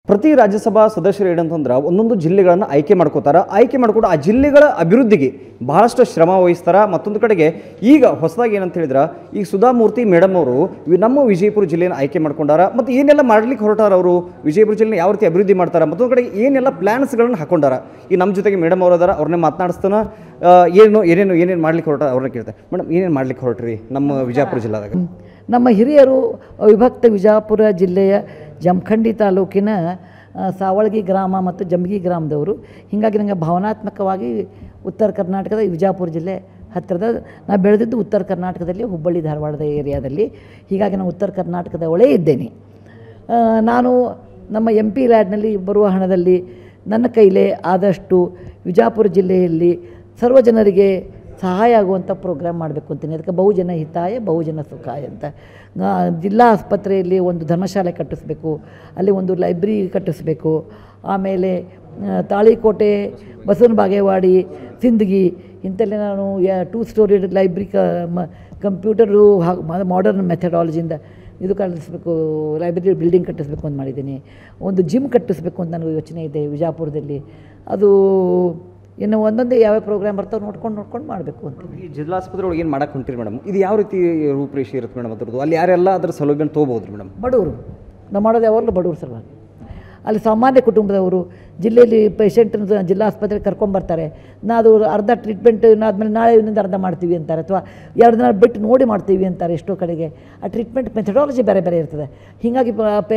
ಪ್ರತಿ ರಾಜ್ಯಸಭಾ ಸದಸ್ಯರು ಏನಂತಂದ್ರೆ ಒಂದೊಂದು ಜಿಲ್ಲೆಗಳನ್ನು ಆಯ್ಕೆ ಮಾಡ್ಕೋತಾರ ಆಯ್ಕೆ ಮಾಡ್ಕೊಂಡು ಆ ಜಿಲ್ಲೆಗಳ ಅಭಿವೃದ್ಧಿಗೆ ಬಹಳಷ್ಟು ಶ್ರಮ ವಹಿಸ್ತಾರ ಮತ್ತೊಂದು ಕಡೆಗೆ ಈಗ ಹೊಸದಾಗಿ ಏನಂತ ಹೇಳಿದ್ರೆ ಈಗ ಸುಧಾಮೂರ್ತಿ ಮೇಡಮ್ ಅವರು ವಿ- ನಮ್ಮ ವಿಜಯಪುರ ಜಿಲ್ಲೆಯನ್ನು ಆಯ್ಕೆ ಮಾಡ್ಕೊಂಡಾರ ಮತ್ತು ಏನೆಲ್ಲ ಮಾಡ್ಲಿಕ್ಕೆ ಹೊರಟಾರ ಅವರು ವಿಜಯಪುರ ಜಿಲ್ಲೆ ಯಾವ ರೀತಿ ಅಭಿವೃದ್ಧಿ ಮಾಡ್ತಾರೆ ಮತ್ತೊಂದು ಕಡೆಗೆ ಏನೆಲ್ಲ ಪ್ಲ್ಯಾನ್ಸ್ಗಳನ್ನು ಹಾಕೊಂಡಾರ ಈ ನಮ್ಮ ಜೊತೆಗೆ ಮೇಡಮ್ ಅವರು ಅದಾರ ಅವ್ರನ್ನೇ ಮಾತನಾಡಿಸ್ತಾನ ಆ, ಏನು ಏನೇನು ಏನೇನು ಮಾಡ್ಲಿಕ್ಕೆ ಹೊರಟ ಅವ್ರನ್ನ ಕೇಳ್ತಾರೆ ಮೇಡಮ್ ಏನೇನು ಮಾಡ್ಲಿಕ್ಕೆ ಹೊರಟ್ರಿ ನಮ್ಮ ವಿಜಯಪುರ ಜಿಲ್ಲಾದಾಗ ನಮ್ಮ ಹಿರಿಯರು ವಿಭಕ್ತ ವಿಜಾಪುರ ಜಿಲ್ಲೆಯ ಜಮಖಂಡಿ ತಾಲೂಕಿನ ಆ, ಸಾವಳಗಿ ಗ್ರಾಮ ಮತ್ತು ಜಂಬಗಿ ಗ್ರಾಮದವರು ಹೀಗಾಗಿ ನನಗೆ ಭಾವನಾತ್ಮಕವಾಗಿ ಉತ್ತರ ಕರ್ನಾಟಕದ ವಿಜಾಪುರ ಜಿಲ್ಲೆ ಹತ್ತಿರದ ನಾ ಬೆಳೆದಿದ್ದು ಉತ್ತರ ಕರ್ನಾಟಕದಲ್ಲಿ ಹುಬ್ಬಳ್ಳಿ ಧಾರವಾಡದ ಏರಿಯಾದಲ್ಲಿ ಹೀಗಾಗಿ ನಾನು ಉತ್ತರ ಕರ್ನಾಟಕದ ಒಳೇ ಇದ್ದೇನೆ ಆ, ನಾನು ನಮ್ಮ ಎಂ ಪಿ ಲ್ಯಾಡ್ನಲ್ಲಿ ಬರುವ ಹಣದಲ್ಲಿ ನನ್ನ ಕೈಲೇ ಆದಷ್ಟು ವಿಜಾಪುರ ಜಿಲ್ಲೆಯಲ್ಲಿ ಸರ್ವ ಜನರಿಗೆ ಸಹಾಯ ಆಗುವಂಥ ಪ್ರೋಗ್ರಾಮ್ ಮಾಡಬೇಕು ಅಂತೀನಿ ಅದಕ್ಕೆ ಬಹುಜನ ಹಿತಾಯ ಬಹುಜನ ಸುಖಾಯ ಅಂತ ಆ, ಜಿಲ್ಲಾ ಆಸ್ಪತ್ರೆಯಲ್ಲಿ ಒಂದು ಧರ್ಮಶಾಲೆ ಕಟ್ಟಿಸ್ಬೇಕು ಅಲ್ಲಿ ಒಂದು ಲೈಬ್ರರಿ ಕಟ್ಟಿಸ್ಬೇಕು ಆಮೇಲೆ ಆ, ತಾಳಿಕೋಟೆ ಬಸವನ ಬಾಗೇವಾಡಿ ಸಿಂದಗಿ ಇಂಥಲ್ಲಿ ನಾನು ಟೂ ಸ್ಟೋರಿ ಲೈಬ್ರರಿ ಕ ಮ ಕಂಪ್ಯೂಟರು ಮಾಡರ್ನ್ ಮೆಥಡಾಲಜಿಯಿಂದ ಇದು ಕಟ್ಟಿಸ್ಬೇಕು ಲೈಬ್ರರಿ ಬಿಲ್ಡಿಂಗ್ ಕಟ್ಟಿಸ್ಬೇಕು ಅಂತ ಮಾಡಿದ್ದೀನಿ ಒಂದು ಜಿಮ್ ಕಟ್ಟಿಸ್ಬೇಕು ಅಂತ ನನಗೆ ಯೋಚನೆ ಇದೆ ವಿಜಾಪುರದಲ್ಲಿ ಅದು ಇನ್ನು ಒಂದೊಂದೇ ಯಾವ್ಯಾವ ಪ್ರೋಗ್ರಾಮ್ ಬರ್ತಾವೆ ನೋಡ್ಕೊಂಡು ನೋಡ್ಕೊಂಡು ಮಾಡಬೇಕು ಅಂತ ಈ ಜಿಲ್ಲಾಸ್ಪತ್ರೆ ಒಳಗೆ ಏನು ಮಾಡಕ್ಕೆ ಹೊಂಟಿರಿ ಮೇಡಮ್ ಇದು ಯಾವ ರೀತಿ ರೂಪರೇಷೆ ಇರುತ್ತೆ ಮೇಡಮ್ ಅದ್ರದ್ದು ಅಲ್ಲಿ ಯಾರೆಲ್ಲ ಅದ್ರ ಸೌಲಭ್ಯನ ತೊಗೋಬೋದು ಮೇಡಮ್ ಬಡವರು ನಾವು ಮಾಡೋದು ಯಾವಾಗಲೂ ಬಡವ್ರ ಸಲುವಾಗಿ ಅಲ್ಲಿ ಸಾಮಾನ್ಯ ಕುಟುಂಬದವರು ಜಿಲ್ಲೆಯಲ್ಲಿ ಪೇಷಂಟ್ನ ಜಿಲ್ಲಾ ಆಸ್ಪತ್ರೆಗೆ ಕರ್ಕೊಂಬರ್ತಾರೆ ನಾ ಅದು ಅರ್ಧ ಟ್ರೀಟ್ಮೆಂಟ್ ಆದಮೇಲೆ ನಾಳೆ ಇನ್ನೊಂದು ಅರ್ಧ ಮಾಡ್ತೀವಿ ಅಂತಾರೆ ಅಥವಾ ಎರಡು ದಿನ ಬಿಟ್ಟು ನೋಡಿ ಮಾಡ್ತೀವಿ ಅಂತಾರೆ ಎಷ್ಟೋ ಕಡೆಗೆ ಆ ಟ್ರೀಟ್ಮೆಂಟ್ ಮೆಥಡಾಲಜಿ ಬೇರೆ ಬೇರೆ ಇರ್ತದೆ ಹೀಗಾಗಿ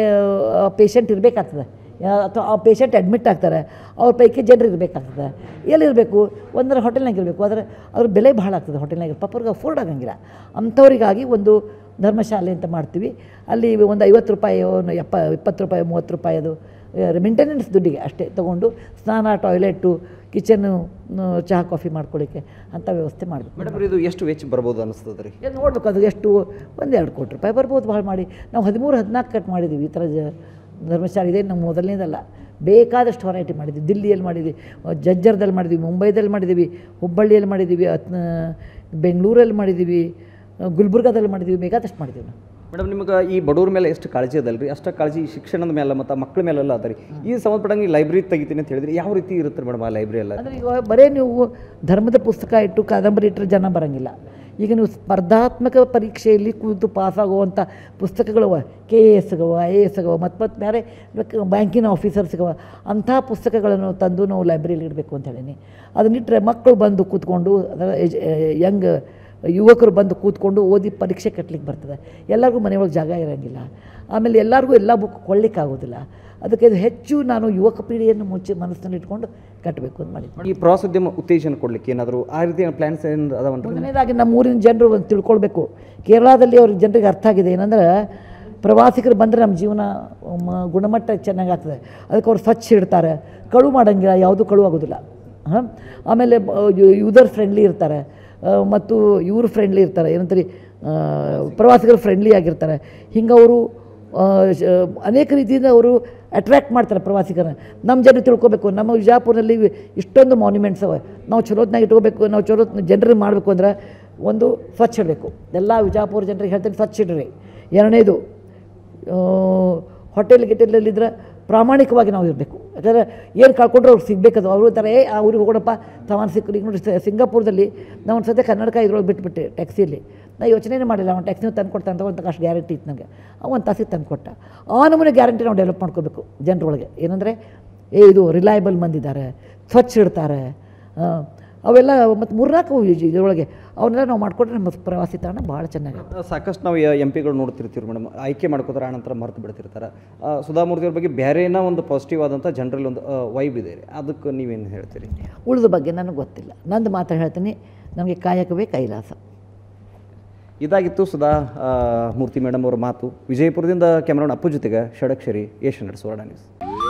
ಪೇಷಂಟ್ ಇರಬೇಕಾಗ್ತದೆ ಅಥವಾ ಆ ಪೇಷಂಟ್ ಅಡ್ಮಿಟ್ ಆಗ್ತಾರೆ ಅವ್ರ ಪೈಕಿ ಜನರು ಇರಬೇಕಾಗ್ತದೆ ಎಲ್ಲಿರಬೇಕು ಒಂದರ ಹೋಟೆಲ್ನಾಗ ಇರಬೇಕು ಆದರೆ ಅದ್ರ ಬೆಲೆ ಭಾಳ ಆಗ್ತದೆ ಹೋಟೆಲ್ನಾಗ ಪಾಪವ್ರಿಗೆ ಅಫೋರ್ಡ್ ಆಗಂಗಿಲ್ಲ ಅಂಥವ್ರಿಗಾಗಿ ಒಂದು ಧರ್ಮಶಾಲೆ ಅಂತ ಮಾಡ್ತೀವಿ ಅಲ್ಲಿ ಒಂದು ಐವತ್ತು ರೂಪಾಯಿ ಒಂದು ಎಪ್ಪ ಇಪ್ಪತ್ತು ರೂಪಾಯಿ ಮೂವತ್ತು ರೂಪಾಯಿ ಅದು ಮೇಂಟೆನೆನ್ಸ್ ದುಡ್ಡಿಗೆ ಅಷ್ಟೇ ತೊಗೊಂಡು ಸ್ನಾನ ಟಾಯ್ಲೆಟು ಕಿಚನ್ನು ಚಹಾ ಕಾಫಿ ಮಾಡ್ಕೊಳ್ಳಿಕ್ಕೆ ಅಂಥ ವ್ಯವಸ್ಥೆ ಮಾಡಬೇಕು ಮೇಡಮ್ ಇದು ಎಷ್ಟು ವೆಚ್ಚ ಬರ್ಬೋದು ಅನಿಸ್ತದೆ ರೀ ಏನು ನೋಡ್ಬೇಕು ಅದು ಎಷ್ಟು ಒಂದು ಎರಡು ಕೋಟಿ ರೂಪಾಯಿ ಬರ್ಬೋದು ಭಾಳ ಮಾಡಿ ನಾವು ಹದಿಮೂರು ಹದಿನಾಲ್ಕು ಕಟ್ ಮಾಡಿದ್ದೀವಿ ಈ ಥರ ಜ ಧರ್ಮಶಾಲೆ ಇದೆ ನಮ್ಮ ಮೊದಲನೇದಲ್ಲ ಬೇಕಾದಷ್ಟು ವೆರೈಟಿ ಮಾಡಿದ್ವಿ ದಿಲ್ಲಿಯಲ್ಲಿ ಮಾಡಿದ್ವಿ ಜಜ್ಜರ್ದಲ್ಲಿ ಮಾಡಿದ್ವಿ ಮುಂಬೈದಲ್ಲಿ ಮಾಡಿದ್ದೀವಿ ಹುಬ್ಬಳ್ಳಿಯಲ್ಲಿ ಮಾಡಿದ್ದೀವಿ ಅತ್ ಬೆಂಗಳೂರಲ್ಲಿ ಮಾಡಿದ್ದೀವಿ ಗುಲ್ಬರ್ಗಾದಲ್ಲಿ ಮಾಡಿದ್ದೀವಿ ಬೇಕಾದಷ್ಟು ಮಾಡಿದ್ದೀವಿ ನಾವು ಮೇಡಮ್ ನಿಮಗೆ ಈ ಬಡವ್ರ ಮೇಲೆ ಎಷ್ಟು ಕಾಳಜಿ ಅದಲ್ರಿ ಅಷ್ಟ ಕಾಳಜಿ ಈ ಶಿಕ್ಷಣದ ಮೇಲೆ ಮತ್ತು ಮಕ್ಕಳ ಮೇಲೆಲ್ಲ ಅದ ರೀ ಈ ಸಂಬಂಧಪಟ್ಟಂಗೆ ಲೈಬ್ರರಿ ತೆಗಿತೀನಿ ಅಂತ ಹೇಳಿದ್ರೆ ಯಾವ ರೀತಿ ಇರುತ್ತೆ ಮೇಡಮ್ ಆ ಲೈಬ್ರರಿ ಎಲ್ಲ ಅಂದರೆ ಈಗ ಬರೀ ನೀವು ಧರ್ಮದ ಪುಸ್ತಕ ಇಟ್ಟು ಕಾದಂಬರಿ ಇಟ್ಟರೆ ಜನ ಬರೋಂಗಿಲ್ಲ ಈಗ ನೀವು ಸ್ಪರ್ಧಾತ್ಮಕ ಪರೀಕ್ಷೆಯಲ್ಲಿ ಕೂತು ಪಾಸಾಗುವಂಥ ಪುಸ್ತಕಗಳವ ಕೆ ಎ ಎಸ್ಗವ ಐ ಎ ಎಸ್ಗವ ಮತ್ತು ಮತ್ತು ಬೇರೆ ಬ್ಯಾಂಕಿನ ಆಫೀಸರ್ಸ್ಗವ ಅಂಥ ಪುಸ್ತಕಗಳನ್ನು ತಂದು ನಾವು ಲೈಬ್ರರಿಲಿ ಇಡಬೇಕು ಅಂತ ಹೇಳೀನಿ ಅದನ್ನಿಟ್ಟರೆ ಮಕ್ಕಳು ಬಂದು ಕೂತ್ಕೊಂಡು ಅದರ ಯಂಗ್ ಯುವಕರು ಬಂದು ಕೂತ್ಕೊಂಡು ಓದಿ ಪರೀಕ್ಷೆ ಕಟ್ಲಿಕ್ಕೆ ಬರ್ತದೆ ಎಲ್ಲರಿಗೂ ಮನೆಯೊಳಗೆ ಜಾಗ ಇರೋಂಗಿಲ್ಲ ಆಮೇಲೆ ಎಲ್ಲರಿಗೂ ಎಲ್ಲ ಬುಕ್ ಕೊಳ್ಳಿಕ್ಕಾಗೋದಿಲ್ಲ ಅದಕ್ಕೆ ಇದು ಹೆಚ್ಚು ನಾನು ಯುವಕ ಪೀಳಿಗೆಯನ್ನು ಮುಚ್ಚಿ ಮನಸ್ಸಿನಲ್ಲಿ ಇಟ್ಕೊಂಡು ಕಟ್ಟಬೇಕು ಅಂತ ಮಾಡಿದ್ದೆ ಈ ಪ್ರವಾಸೋದ್ಯಮ ಉತ್ತೇಜನ ಕೊಡ್ಲಿಕ್ಕೆ ಏನಾದರೂ ಆ ರೀತಿ ಪ್ಲಾನ್ಸ್ ಏನು ಅದಾವನ್ರಿ ಮೊದಲನೇದಾಗಿ ನಮ್ಮ ಊರಿನ ಜನರು ಒಂದು ತಿಳ್ಕೊಳ್ಬೇಕು ಕೇರಳದಲ್ಲಿ ಅವ್ರಿಗೆ ಜನರಿಗೆ ಅರ್ಥ ಆಗಿದೆ ಏನಂದ್ರೆ ಪ್ರವಾಸಿಗರು ಬಂದರೆ ನಮ್ಮ ಜೀವನ ಮ- ಗುಣಮಟ್ಟ ಚೆನ್ನಾಗಾಗ್ತದೆ ಅದಕ್ಕೆ ಅವ್ರು ಸ್ವಚ್ಛ ಇಡ್ತಾರೆ ಕಳು ಮಾಡೋಂಗಿಲ್ಲ ಯಾವುದೂ ಕಳು ಆಗೋದಿಲ್ಲ ಹಾಂ ಆಮೇಲೆ ಯೂದರ್ ಫ್ರೆಂಡ್ಲಿ ಇರ್ತಾರೆ ಆ, ಮತ್ತು ಇವರು ಫ್ರೆಂಡ್ಲಿ ಇರ್ತಾರೆ ಏನಂತಾರೆ ಆ, ಪ್ರವಾಸಿಗರು ಫ್ರೆಂಡ್ಲಿ ಆಗಿರ್ತಾರೆ ಹಿಂಗೆ ಅವರು ಆ, ಶ- ಅನೇಕ ರೀತಿಯಿಂದ ಅವರು ಅಟ್ರ್ಯಾಕ್ಟ್ ಮಾಡ್ತಾರೆ ಪ್ರವಾಸಿಗರನ್ನ ನಮ್ಮ ಜನರು ತಿಳ್ಕೊಬೇಕು ನಮ್ಮ ವಿಜಾಪುರದಲ್ಲಿ ಇಷ್ಟೊಂದು ಮಾನ್ಯುಮೆಂಟ್ಸ್ ಅವೆ ನಾವು ಚಲೋತ್ನಾಗ ಇಟ್ಕೋಬೇಕು ನಾವು ಚಲೋ ಜನರಿಗೆ ಮಾಡಬೇಕು ಅಂದ್ರೆ ಒಂದು ಸ್ವಚ್ಛ ಇಡಬೇಕು ಎಲ್ಲ ವಿಜಾಪುರ ಜನರಿಗೆ ಹೇಳ್ತೀನಿ ಸ್ವಚ್ಛ ಇಡ್ರಿ ಎರಡನೇದು ಹೋಟೆಲ್ ಗಿಟೆಲಲ್ಲಿದ್ರೆ ಪ್ರಾಮಾಣಿಕವಾಗಿ ನಾವು ಇರಬೇಕು ಯಾಕಂದರೆ ಏನು ಕಳ್ಕೊಂಡ್ರೆ ಅವ್ರಿಗೆ ಸಿಗಬೇಕದು ಅವರು ಥರ ಏ ಆ ಊರಿಗೆ ಹೋಗೋಣಪ್ಪ ತವಾನ್ ಸಿಕ್ಕರು ಈಗ ನೋಡಿ ಸ- ಸಿಂಗಾಪುರದಲ್ಲಿ ನಾವು ಒಂದು ಸದ್ಯ ಕನ್ನಡಕ ಇದ್ರೊಳಗೆ ಬಿಟ್ಬಿಟ್ಟೆ ಟ್ಯಾಕ್ಸಿಯಲ್ಲಿ ನಾ ಯೋಚನೆ ಮಾಡಿಲ್ಲ ಅವ್ನು ಟ್ಯಾಕ್ಸಿನ ತಂದು ಕೊಡ್ತಾನೆ ಅಂತ ಒಂದು ಅಷ್ಟು ಗ್ಯಾರಂಟಿ ಇತ್ತು ನನಗೆ ಅವ ಒಂದು ತಾಸಿಗೆ ತಂದು ಕೊಟ್ಟ ಆ ನಮೂನೆ ಗ್ಯಾರಂಟಿ ನಾವು ಡೆವಲಪ್ ಮಾಡ್ಕೋಬೇಕು ಜನರೊಳಗೆ ಏನಂದರೆ ಏ ಇದು ರಿಲಯಬಲ್ ಮಂದಿದ್ದಾರೆ ಸ್ವಚ್ಛ ಇಡ್ತಾರೆ ಆ, ಅವೆಲ್ಲ ಮತ್ತು ಮೂರ್ನಾಲ್ಕು ಇದರೊಳಗೆ ಅವನ್ನೆಲ್ಲ ನಾವು ಮಾಡಿಕೊಂಡ್ರೆ ನಮ್ಮ ಪ್ರವಾಸಿ ತಾಣ ಭಾಳ ಚೆನ್ನಾಗಿ ಸಾಕಷ್ಟು ನಾವು ಎಂ ಪಿಗಳು ನೋಡ್ತಿರ್ತೀವಿ ಮೇಡಮ್ ಆಯ್ಕೆ ಮಾಡ್ಕೋತಾರೆ ಆನಂತರ ಮರೆತು ಬಿಡ್ತಿರ್ತಾರೆ ಆ, ಸುಧಾಮೂರ್ತಿ ಅವ್ರ ಬಗ್ಗೆ ಬೇರೆನ ಒಂದು ಪಾಸಿಟಿವ್ ಆದಂಥ ಜನರಲ್ಲಿ ಒಂದು ವೈಬ್ ಇದೆ ರೀ ಅದಕ್ಕೆ ನೀವೇನು ಹೇಳ್ತೀರಿ ಉಳಿದ ಬಗ್ಗೆ ನನಗೆ ಗೊತ್ತಿಲ್ಲ ನಂದು ಮಾತ್ರ ಹೇಳ್ತೀನಿ ನಮಗೆ ಕಾಯಕವೇ ಕೈಲಾಸ ಇದಾಗಿತ್ತು ಸುಧಾ ಆ, ಮೂರ್ತಿ ಮೇಡಮ್ ಅವರ ಮಾತು ವಿಜಯಪುರದಿಂದ ಕ್ಯಾಮ್ರಾನ್ ಅಪ್ಪು ಜೊತೆಗೆ ಷಡಕ್ಷರಿ ಏಷ್ಯನ್ ಸುವರ್ಣ ನ್ಯೂಸ್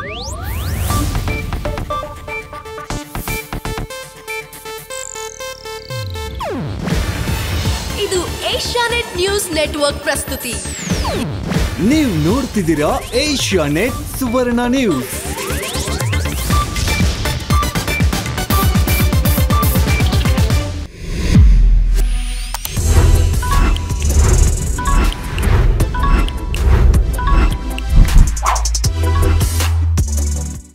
ಇದು ಏಷ್ಯಾನೆಟ್ ನ್ಯೂಸ್ ನೆಟ್ವರ್ಕ್ ಪ್ರಸ್ತುತಿ ನೀವು ನೋಡ್ತಿದ್ದೀರಾ ಏಷ್ಯಾ ನೆಟ್ ಸುವರ್ಣ ನ್ಯೂಸ್